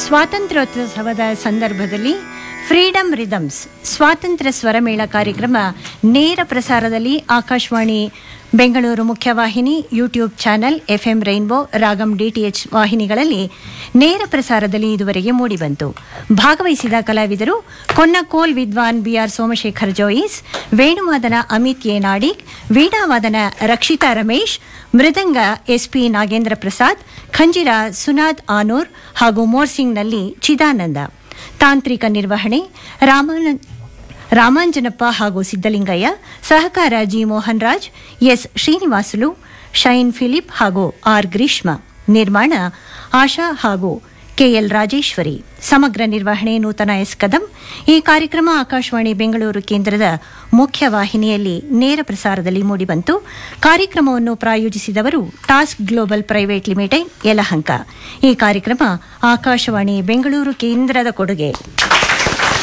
ಸ್ವಾತಂತ್ರ್ಯೋತ್ಸವದ ಸಂದರ್ಭದಲ್ಲಿ freedom rhythms ಸ್ವಾತಂತ್ರ್ಯ ಸ್ವರಮೇಳ ಕಾರ್ಯಕ್ರಮ ನೇರ ಪ್ರಸಾರದಲ್ಲಿ ಆಕಾಶವಾಣಿ ಬೆಂಗಳೂರು ಮುಖ್ಯವಾಹಿನಿ YouTube channel FM Rainbow Ragam DTH ವಾಹಿನಿಗಳಲ್ಲಿ ನೇರ ಪ್ರಸಾರದಲ್ಲಿ ಇದುವರೆಗೆ ಮೂಡಿಬಂತು ಭಾಗವಹಿಸಿದ ಕಲಾವಿದರು ಕೊನ್ನಕೋಲ್ ವಿದ್ವಾನ್ ಬಿಆರ್ ಸೋಮಶೇಖರ್ ಜೋಯಿಸ್ ವೇಣುವಾದನ ಅಮಿತ್ ಎ ನಾಡಿಗ್ ವೀಣಾವಾದನ ರಕ್ಷಿತಾ ರಮೇಶ್ ಮೃದಂಗ ಎಸ್ಪಿ ನಾಗೇಂದ್ರ ಪ್ರಸಾದ್ ಖಂಜಿರ ಸುನಾದ್ ಆನೂರ್ ಹಾಗೂ ಮೋರ್ಸಿಂಗ್ನಲ್ಲಿ ಚಿದಾನಂದ ತಾಂತ್ರಿಕ ನಿರ್ವಹಣೆ ರಾಮಾನಂದ್ ರಾಮಾಂಜನಪ್ಪ ಹಾಗೂ ಸಿದ್ದಲಿಂಗಯ್ಯ ಸಹಕಾರ G Mohan Raj S Srinivasulu Shine Philip ಹಾಗೂ ಆರ್ ಗ್ರೀಷ್ಮ ನಿರ್ಮಾಣ ಆಶಾ ಹಾಗೂ ಕೆಎಲ್ ರಾಜೇಶ್ವರಿ ಸಮಗ್ರ ನಿರ್ವಹಣೆ ನೂತನ ಎಸ್ ಕದಂ ಈ ಕಾರ್ಯಕ್ರಮ ಆಕಾಶವಾಣಿ ಬೆಂಗಳೂರು ಕೇಂದ್ರದ ಮುಖ್ಯ ವಾಹಿನಿಯಲ್ಲಿ ನೇರ ಪ್ರಸಾರದಲ್ಲಿ ಮೂಡಿಬಂತು ಕಾರ್ಯಕ್ರಮವನ್ನು ಪ್ರಾಯೋಜಿಸಿದವರು Task Global Private Limited Yelahanka ಈ ಕಾರ್ಯಕ್ರಮ ಆಕಾಶವಾಣಿ ಬೆಂಗಳೂರು ಕೇಂದ್ರದ ಕೊಡುಗೆ